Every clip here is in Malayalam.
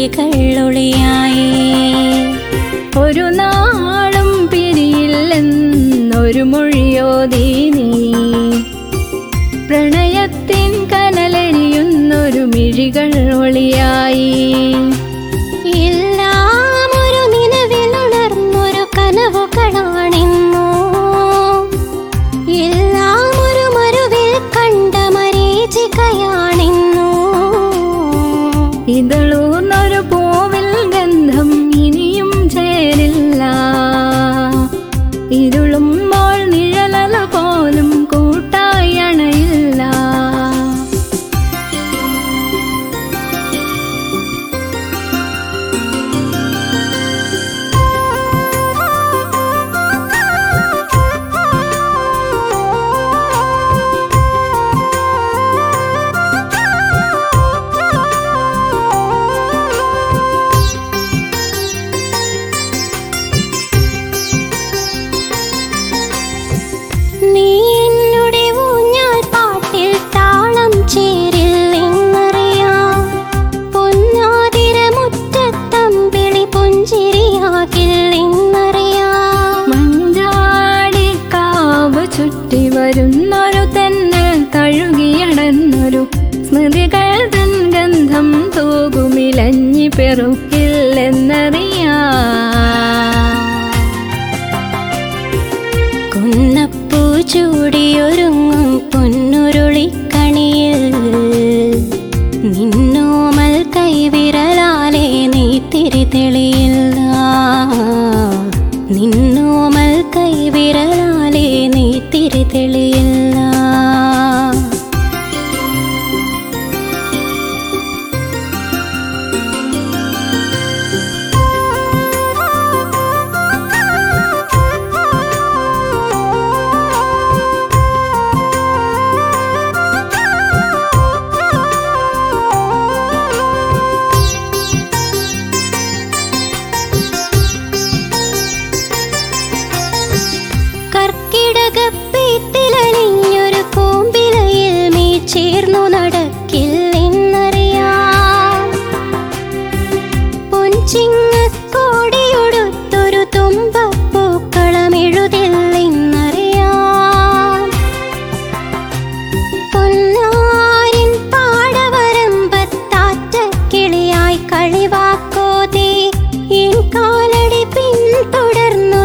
മിഴികൾ ഒളിയായി ഒരു നാളും പിരിയില്ലെന്നൊരു മൊഴിയോതി നീ പ്രണയത്തിൻ കനലെരിയുന്നൊരു മിഴികൾ ഒളിയായി എല്ലാം ഒരു നിലവിൽ ഉണർന്നൊരു കനവുകളാണിന്നു എല്ലാം ഒരു മരുവിൽ കണ്ട മരീചികയാണിന്നു ഇതളൂർന്നൊരു പൂവിൽ ഗന്ധം ഇനിയും ചേരില്ല ഇരുളുമ്പോൾ നിഴലല പോലും കൂട്ടായി അണയില്ല നീ എന്നുടെ ഊഞ്ഞാൽ പാട്ടിൽ താളം ചേരില്ലെന്നറിയാം പൊന്നാതിര മുറ്റത്തമ്പിളി പുഞ്ചിരിയാകില്ലെന്നറിയാം മഞ്ചാടി കാവ് ചുറ്റി വരുന്നൊരു തെന്നൽ തഴുകിയടന്നൊരു സ്മൃതികൾ തൻ ഗന്ധം തൂകുമിലഞ്ഞി പെറുക്കില്ലെന്നറിയാ കുന്നപ്പൂ ചൂടിയൊരുങ്ങും പൊന്നുരുളിക്കണിയിൽ നിന്നോമൽ കൈവിരലാലെ നീ തിരി തെളിയില്ല നിന്നോമൽ കൈവിരലാലെ നീ തിരി തെളിയില്ല കർക്കിടകപ്പീത്തിലണിഞ്ഞൊരു പൂമ്പിലയിൽ നീ ചേർന്നു നടക്കില്ലെന്നറിയാം പൊൻചിങ്ങക്കോടിയൊടുത്തൊരു തുമ്പപ്പൂക്കളം എഴുതില്ലെന്നറിയാം പൊന്നാരിൻ പാടവരമ്പത്താറ്റക്കിളിയായി കളിവാക്കോതി എൻ കാലടി പിന്തുടർന്നു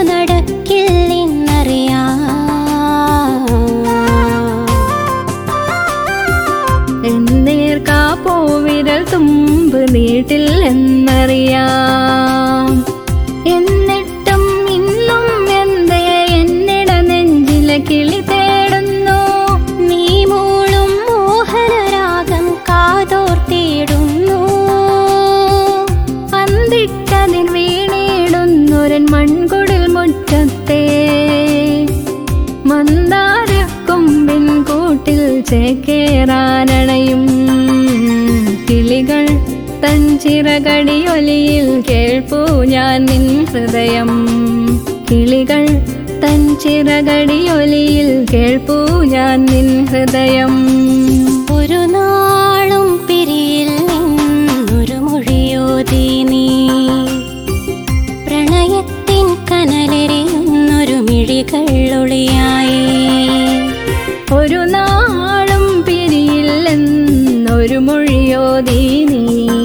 നടക്കില്ലെന്നറിയാം എന്നേർക്കാ പോവിരൽ തുമ്പ് നീട്ടില്ലെന്നറിയാം എന്നിട്ടും ഇന്നും എന്തേ എന്നിട നെഞ്ചിലെ കിളി തേടുന്നു നീ മൂളും മോഹനരാഗം കാതോർത്തിടുന്നു പന്തിട്ടതിൽ വീണിടുന്നൊരൻ മൺകുടിൽ മുറ്റത്തെ മന്ദാരക്കൊമ്പിൻ കൂട്ടിൽ ചേക്കേറാനണയും കിളികൾ തൻ ചിറകടിയൊലിയിൽ കേൾപ്പൂ ഞാൻ നിൻ ഹൃദയം കിളികൾ തൻ ചിറകടിയൊലിയിൽ കേൾപ്പൂ ഞാൻ നിൻ ഹൃദയം ഒരു നാളും പിരിയില്ലെന്നൊരു മൊഴിയോതി നീ പ്രണയത്തിൻ കനലെറിയുന്നൊരു മിഴികൾ ഒളിയായി ഒരു നാളും പിരിയില്ലെന്നൊരു മൊഴിയോതി നീ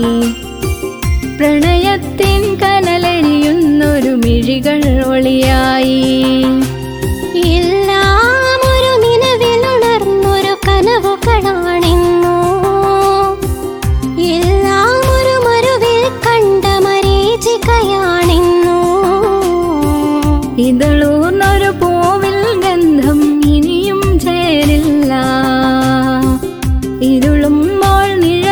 പ്രണയത്തിൻ കനലെരിയുന്നൊരു മിഴികൾ ഒളിയായി എല്ലാം ഒരു നിലവിൽ ഉണർന്നൊരു കനവുകളാണിന്നു എല്ലാം ഒരു മരുവിൽ കണ്ട മരീചികയാണിന്നു ഇതളൂർന്നൊരു പൂവിൽ ഗന്ധം ഇനിയും ചേരില്ല ഇരുളുമ്പോൾ നിഴ